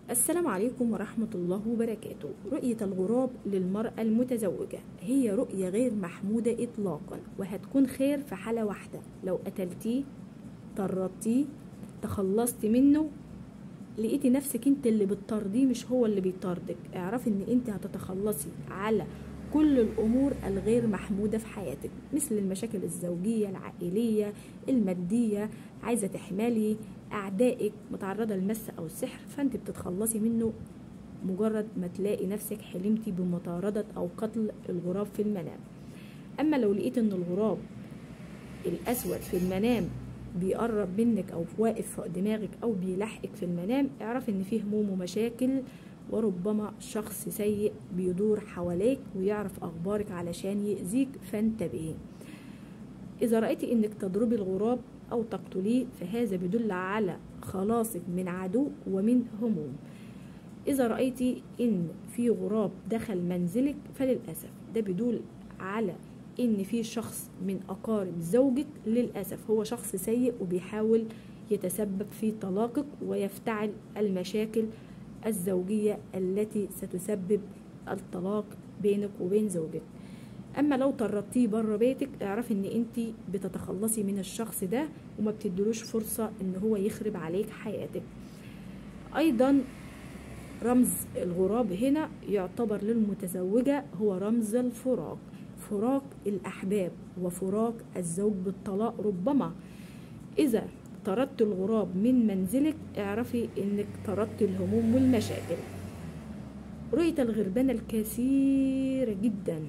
السلام عليكم ورحمة الله وبركاته رؤية الغراب للمرأة المتزوجة هي رؤية غير محمودة إطلاقا وهتكون خير في حالة واحدة لو قتلتيه طردتيه تخلصت منه لقيتي نفسك انت اللي بتطرديه مش هو اللي بيطاردك اعرفي ان انت هتتخلصي على كل الامور الغير محموده في حياتك مثل المشاكل الزوجيه العائليه الماديه عايزه تحملي اعدائك متعرضه للمس او السحر فانت بتتخلصي منه مجرد ما تلاقي نفسك حلمتي بمطاردة أو قتل الغراب في المنام أما لو لقيت إن الغراب الأسود في المنام بيقرب منك أو واقف فوق دماغك أو بيلاحقك في المنام اعرف إن فيه هموم ومشاكل وربما شخص سيء بيدور حواليك ويعرف أخبارك علشان يأذيك فانتبهي إذا رأيتي إنك تضربي الغراب أو تقتليه فهذا بيدل على خلاصك من عدو ومن هموم إذا رأيتي إن في غراب دخل منزلك فللأسف ده بيدل على إن في شخص من أقارب زوجك للأسف هو شخص سيء وبيحاول يتسبب في طلاقك ويفتعل المشاكل الزوجية التي ستسبب الطلاق بينك وبين زوجك اما لو طردتيه بره بيتك اعرفي ان انت بتتخلصي من الشخص ده وما بتدلوش فرصة ان هو يخرب عليك حياتك ايضا رمز الغراب هنا يعتبر للمتزوجة هو رمز الفراق فراق الأحباب وفراق الزوج بالطلاق ربما إذا طردت الغراب من منزلك اعرفي انك طردت الهموم والمشاكل رؤية الغربانة الكثيرة جدا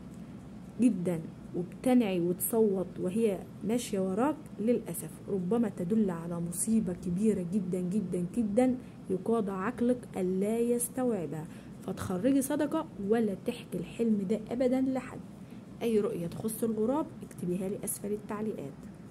جدا وبتنعي وتصوت وهي ماشية وراك للأسف ربما تدل على مصيبة كبيرة جدا جدا جدا يقاضى عقلك ألا يستوعبها فتخرجي صدقة ولا تحكي الحلم ده أبدا لحد أي رؤية تخص الغراب اكتبيها لي أسفل التعليقات